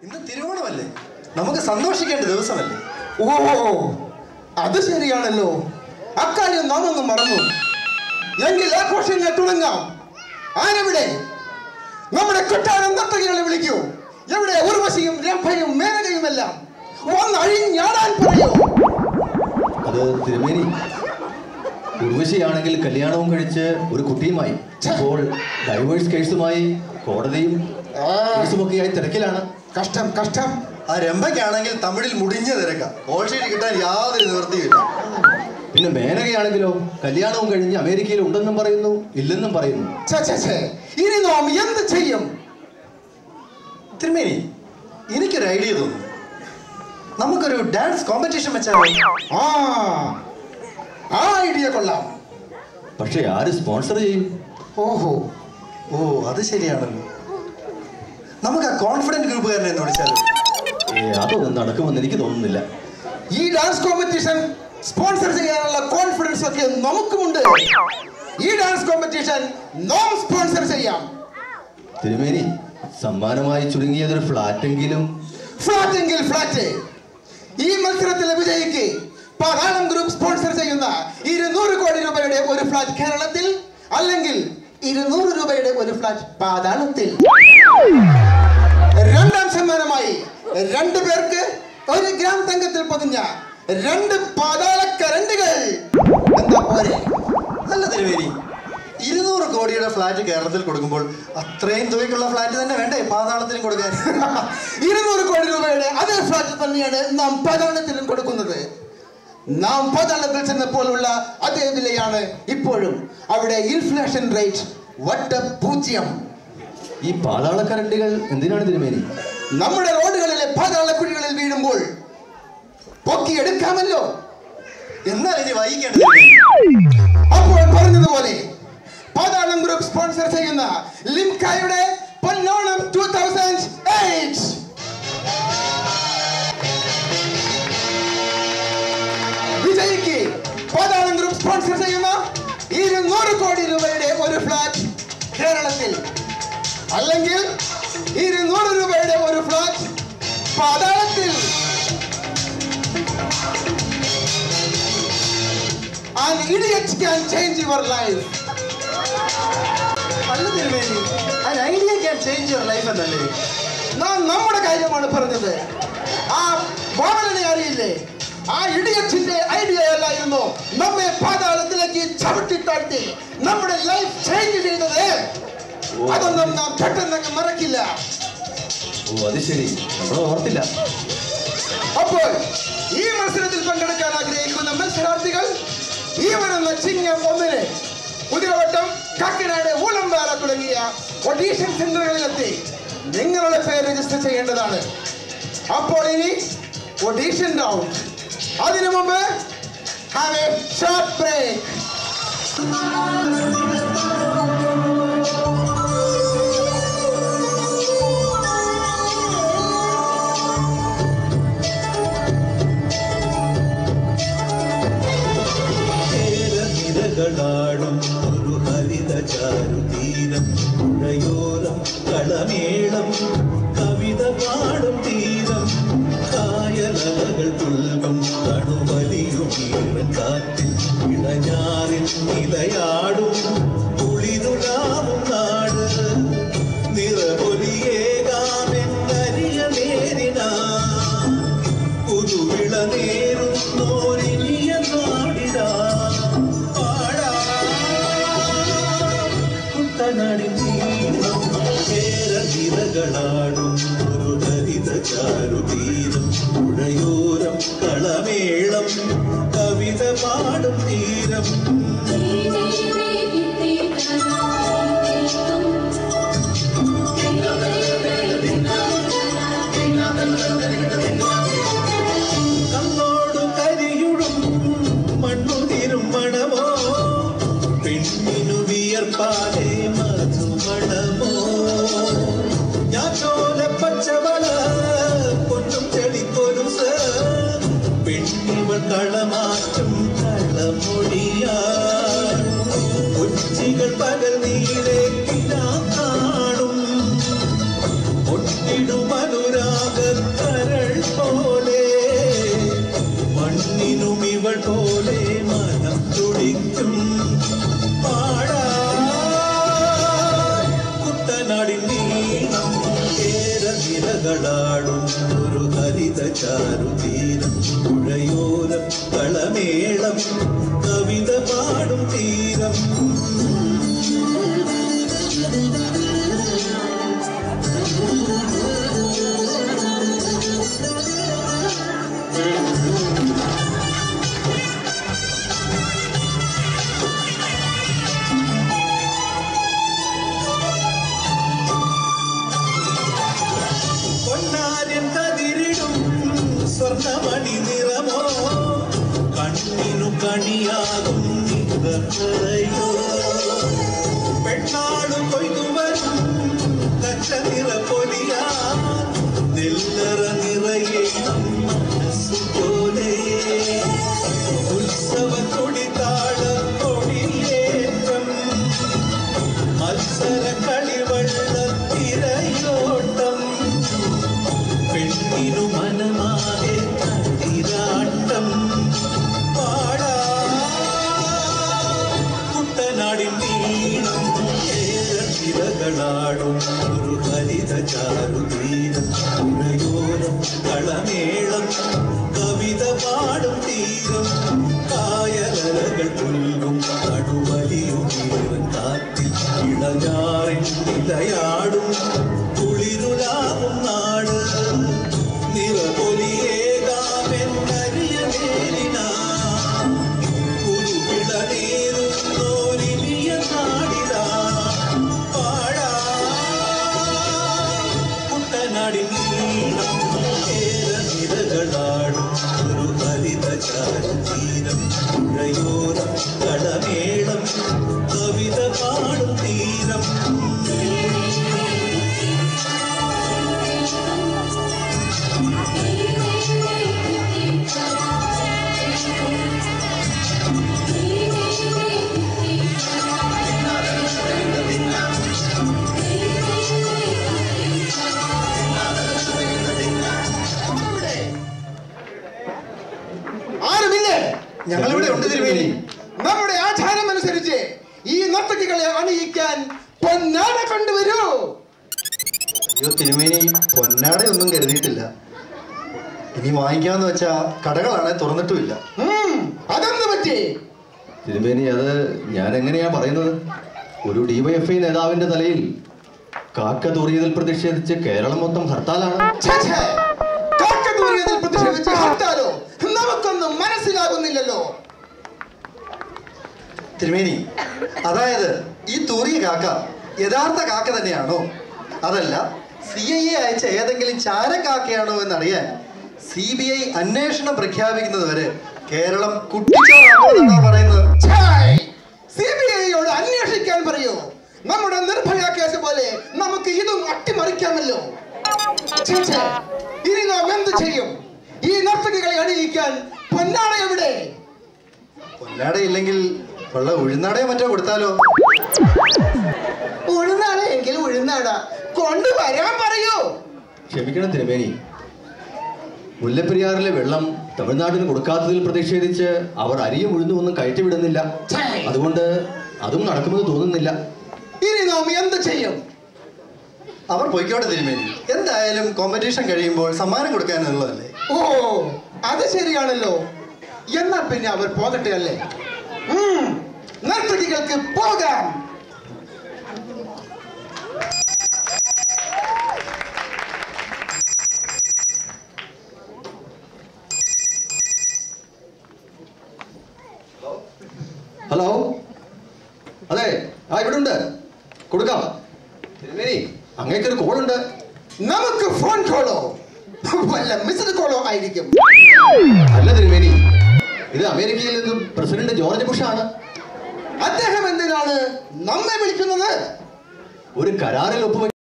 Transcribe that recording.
ഇന്ന് തിരുവോണമല്ലേ നമുക്ക് സന്തോഷിക്കേണ്ട ദിവസമല്ലേ ഓ അത് ശരിയാണല്ലോ അക്കാര്യം നാം ഒന്ന് മറന്നു എങ്കിൽ ആഘോഷങ്ങൾ തുടങ്ങാം ആരെവിടെ നമ്മുടെ കൊട്ടാരം നർത്തകികളെ വിളിക്കൂ എവിടെ ഉർവശിയും രംഭയും മേനകയുമെല്ലാം വന്ന് അഴിഞ്ഞാടാൻ പറയൂ അത് തിരുമേനി ഉർവശിയാണെങ്കിൽ കല്യാണവും കഴിച്ച് ഒരു കുട്ടിയുമായി ഇപ്പോൾ ഡൈവേഴ്സ് കേസുമായി കോടതിയും ആ, കേസുമൊക്കെയായി തിരക്കിലാണ് കഷ്ടം കഷ്ടം ആ രംഭയ്ക്കാണെങ്കിൽ തമിഴിൽ മുടിഞ്ഞ തിരക്ക ഓൾഷീറ്റ് കിട്ടാൻ യാതൊരു നിവൃത്തിയില്ല പിന്നെ മേനകയാണെങ്കിലോ കല്യാണവും കഴിഞ്ഞ് അമേരിക്കയിൽ ഉണ്ടെന്നും പറയുന്നു ഇല്ലെന്നും പറയുന്നു ഛെ, ഛെ, ഛെ. ഇനി നാം എന്ത് ചെയ്യും തിരുമേനി എനിക്കൊരു ഐഡിയ തോന്നുന്നു നമുക്കൊരു ഡാൻസ് കോമ്പറ്റീഷൻ വെച്ചാൽ ആ ആ ഐഡിയ കൊള്ളാം പക്ഷെ ആര് സ്പോൺസർ ചെയ്യും ഓഹോ ഓ അത് ശരിയാണല്ലോ നമുക്ക് ആ കോൺഫിഡന്റ് ഗ്രൂപ്പുകാരനെ ഒന്ന് വിളിച്ചാലോ ഏ, അതൊന്നും നടക്കുമെന്ന് എനിക്ക് തോന്നുന്നില്ല ഈ ഡാൻസ് കോമ്പറ്റീഷൻ സ്പോൺസർ ചെയ്യാനുള്ള കോൺഫിഡൻസ് ഒക്കെ നമുക്കുമുണ്ട് ഈ ഡാൻസ് കോമ്പറ്റീഷൻ നാം സ്പോൺസർ ചെയ്യാം തിരുമേനി സമ്മാനമായി ചുരുങ്ങിയതൊരു ഫ്ലാറ്റെങ്കിലും ഫ്ലാറ്റ് എങ്കിൽ ഫ്ലാറ്റ് ഈ മത്സരത്തിലെ വിജയിക്ക് പാതാളം ഗ്രൂപ്പ് സ്പോൺസർ ചെയ്യുന്ന ഇരുന്നൂറ് കോടി രൂപയുടെ ഒരു ഫ്ലാറ്റ് കേരളത്തിൽ അല്ലെങ്കിൽ ഇരുന്നൂറ് രൂപയുടെ ഒരു ഫ്ലാറ്റ് പാതാളത്തിൽ രണ്ടാം സമ്മാനമായി രണ്ടു പേർക്ക് ഒരു ഗ്രാം തങ്കത്തിൽ പൊതിഞ്ഞ രണ്ട് പാതാള കരണ്ടുകൾ എന്താ പോരെ അല്ല തിരുമേനി ഇരുന്നൂറ് കോടിയുടെ ഫ്ലാറ്റ് കേരളത്തിൽ കൊടുക്കുമ്പോൾ അത്രയും തുകയ്ക്കുള്ള ഫ്ലാറ്റ് തന്നെ വേണ്ടേ പാതാളത്തിലും കൊടുക്കാൻ ഇരുന്നൂറ് കോടി രൂപയുടെ അതേ ഫ്ലാറ്റ് തന്നെയാണ് നാം പാതാളത്തിലും കൊടുക്കുന്നത് നാം പാതാളത്തിൽ ചെന്നപ്പോഴുള്ള അതേ വിലയാണ് ഇപ്പോഴും അവിടെ ഇൻഫ്ലേഷൻ റേറ്റ് വട്ട പൂജ്യം ഈ പാതാള കരണ്ടുകൾ എന്തിനാണ് തിരുമേനി നമ്മുടെ റോഡുകളിലെ പാതാള കുഴികളിൽ വീഴുമ്പോൾ പൊക്കിയെടുക്കാമല്ലോ എന്നാൽ ഇനി വൈകിക്കേണ്ട തിരുമേനി അപ്പോൾ പറഞ്ഞതുപോലെ പാതാളം ഗ്രൂപ്പ് സ്പോൺസർ ചെയ്യുന്ന ലിംകായുടെ പൊന്നോണം ടൂ തൗസൻഡ് എയ്റ്റ് വിജയിക്ക് പാതാളം ഗ്രൂപ്പ് സ്പോൺസർ ചെയ്യുന്ന ഇരുന്നൂറ് കോടി രൂപയുടെ ഒരു ഫ്ലാറ്റ് കേരളത്തിൽ അല്ലെങ്കിൽ ഇരുന്നൂറ് രൂപയുടെ ഒരു ഫ്ലാറ്റ് പാതാളത്തിൽ An idiot can change your life. അല്ല തിരുമേനി an idea can change your life എന്നല്ലേ നാം നമ്മുടെ കാര്യമാണ് പറഞ്ഞത് ആ ബാലനെ അറിയില്ലേ ആ ഇടിയറ്റിന്റെ ഐഡിയ അല്ലായിരുന്നു നമ്മെ പാതാളത്തിലേക്ക് ചവിട്ടി താഴ്ത്തി നമ്മുടെ ലൈഫ് ചേഞ്ച് ചെയ്തത് അതൊന്നും നാം പെട്ടെന്ന് മറക്കില്ല ഓ അത് ശരി നമ്മൾ ഓർത്തില്ല അപ്പോൾ ഈ മത്സരത്തിൽ പങ്കെടുക്കാൻ ആഗ്രഹിക്കുന്ന മത്സരാർത്ഥികൾ ഈ വരുന്ന ചിങ്ങം ഒന്നിന് കുതിരവട്ടം കാക്കനാട് ഊളംപാറ തുടങ്ങിയ ഒഡീഷൻ സെന്ററുകളിലെത്തി നിങ്ങളുടെ പേര് രജിസ്റ്റർ ചെയ്യേണ്ടതാണ് അപ്പോൾ ഇനി ഒഡീഷൻ റൗണ്ട് അതിനു മുമ്പ് ഹാവ് എ ഷോർട്ട് ബ്രേക്ക് നിരകളാടും ഒരു ഹരിത ചാരുതീരം പുഴയോരം കളമേളം കവിത പാടും തീരം കായലകൾ തുൽകം തണുവലിയും ഈറൻ കാറ്റിൽ ഇളഞ്ഞാറിൽ നിലയാടും കുളിരുലാവും നാട് നിറപൊലിയേകാമെന്നരിയ നേരിനാ പുതുവിള നേരുന്നോരിനിയ നാടിടാ പാടാ കുട്ടനാടിൻ തീരം കേരളിരകളാടും ഒരു ഹരിത ചാരുതീരം പുഴയോരം കളമേളം കവിത പാടും തീരം കണ്ണോടു കരിയുടും മണ്ണുതിരും മണമോ പെണ്ണിനു വിയർപ്പാലെ മധുമണമോ ഞാൻ ചോല പച്ചവള പൊന്നും ചെളിക്കൊരുസ് പെണ്ണിവൾ കളമാറ്റും കളമൊഴിയാ കൊച്ചികൾ പകൽ നീള പോലെ മനം തുടിക്കും പാടാ കുട്ടനാടിൻ നീളം കേരനിരകളാടും ഒരു ഹരിത ചാരുതീരം പുഴയോരം കളമേളം കവിത പാടും തീരം പൊന്നാര്യൻ കതിരിടും സ്വർണ്ണമണി നിറമോ കണ്ണിനു കണിയാകും നിറയോ പെണ്ണാടു കൊയ്തു വരും കച്ച നിറ പൊലിയാ നെല്ലറ നിറയെ മനസ്സു പോലെ ഉത്സവ കൊടിതാള കൊടിയേറ്റം മത്സര കളിവള്ള തിരയോട്ടം പെണ്ണിനു മനമാകെ തിരാട്ടം പാടാ കുട്ടനാടിൻ നീളം ഏറത്തിരകളാടും ഒരു ഹരിത ചാരുതീരം പുഴയോരം കളമേളം കവിത പാടും തീരം കായലകൾ പുൽകും കടുവലിയും കാറ്റിൽ ഇളഞ്ഞാറിൻ നിലയാടും കുളിരുലാകും നാട് നിറപൊലിയേകാമെന്നറിയ നേരിനാ കുരുവിള നേരുന്നോരിനിയ നാടിതാ പാടാ കുട്ടനാടിൻ നീളം ഏറനിരകളാടും ഒരു ഹരിത ചാരുതീരം പുഴയോരം കടമേളം കവിത പാടും തീരം ആരുമില്ലേ ഞങ്ങളിവിടെ ഉണ്ട് തിരുമേനി നമ്മുടെ ആചാരം അനുസരിച്ച് ഈ നർത്തകികളെ അണിയിക്കാൻ പൊന്നാട കൊണ്ടുവരൂ അയ്യോ തിരുമേനി പൊന്നാടയൊന്നും കരുതിയിട്ടില്ല ഇനി വാങ്ങിക്കാന്ന് വെച്ചാ കടകളാണെ തുറന്നിട്ടുമില്ല ഉം, അതെന്ത് പറ്റി തിരുമേനി അത് ഞാൻ എങ്ങനെയാ പറയുന്നത് ഒരു ഡിവൈഎഫ്ഐ നേതാവിന്റെ തലയിൽ കാക്ക തൂറിയതിൽ പ്രതിഷേധിച്ച് കേരളം മൊത്തം ഹർത്താലാണ് ഛേ, ഛേ. കാക്കത്തൂരിയതിൽ പ്രതിഷേധിച്ച് ഹർത്താലോ നമുക്കൊന്നും മനസ്സിലാകുന്നില്ലല്ലോ തിരുമേനി അതായത് ഈ തൂറിയ കാക്ക യഥാർത്ഥ കാക്ക തന്നെയാണോ അതല്ല സി ഐ എ അയച്ച ഏതെങ്കിലും ചാരക്കാക്കയാണോ എന്നറിയാൻ സി ബി ഐ അന്വേഷണം പ്രഖ്യാപിക്കുന്നത് വരെ കേരളം കുട്ടിച്ചോറാണോ പറയുന്നത് സി ബി ഐയോട് അന്വേഷിക്കാൻ പറയൂ നമ്മുടെ നിർഭയ കേസ് പോലെ നമുക്ക് ഇതും അട്ടിമറിക്കാമല്ലോ ഛേ, ഛേ. ഇനി നാം എന്ത് ചെയ്യും ഈ നർത്തകികളെ അണിയിക്കാൻ പൊന്നാട എവിടെ പൊന്നാട ഇല്ലെങ്കിൽ ഉള്ള ഉഴുന്നാടയോ മറ്റോ കൊടുത്താലോ ഉഴുന്നാട എങ്കിൽ ഉഴുന്നാട കൊണ്ടുവരാൻ പറയൂ ക്ഷമിക്കണം തിരുമേനി മുല്ലപ്പെരിയാറിലെ വെള്ളം തമിഴ്നാടിന് കൊടുക്കാത്തതിൽ പ്രതിഷേധിച്ച് അവർ അരിയും ഉഴുന്നും ഒന്നും കയറ്റിവിടുന്നില്ല ഛേ. അതുകൊണ്ട് അതും നടക്കുമെന്ന് തോന്നുന്നില്ല ഇനി നാം എന്ത് ചെയ്യും അവർ പൊയ്ക്കോട്ടെ തിരുമേനി എന്തായാലും കോമ്പറ്റീഷൻ കഴിയുമ്പോൾ സമ്മാനം കൊടുക്കാനുള്ളതല്ലേ ഓ അത് ശരിയാണല്ലോ എന്നാൽ പിന്നെ അവർ പോകട്ടെ അല്ലേ ഉം, നർത്തകികൾക്ക് പോകാം ഹലോ അതെ ആ ഇവിടെ ഉണ്ട് കൊടുക്കാം തിരുമേനി അങ്ങേക്കൊരു കോളുണ്ട് നമുക്ക് ഫോൺ കോളോ വല്ല മിസ്ഡ് കോളോ ആയിരിക്കും അല്ല തിരുമേനി ഇത് അമേരിക്കയിൽ നിന്നും പ്രസിഡന്റ് ജോർജ് ബുഷ് ആണ് അദ്ദേഹം എന്തിനാണ് നമ്മെ വിളിക്കുന്നത് ഒരു കരാറിൽ ഒപ്പുവെക്കാൻ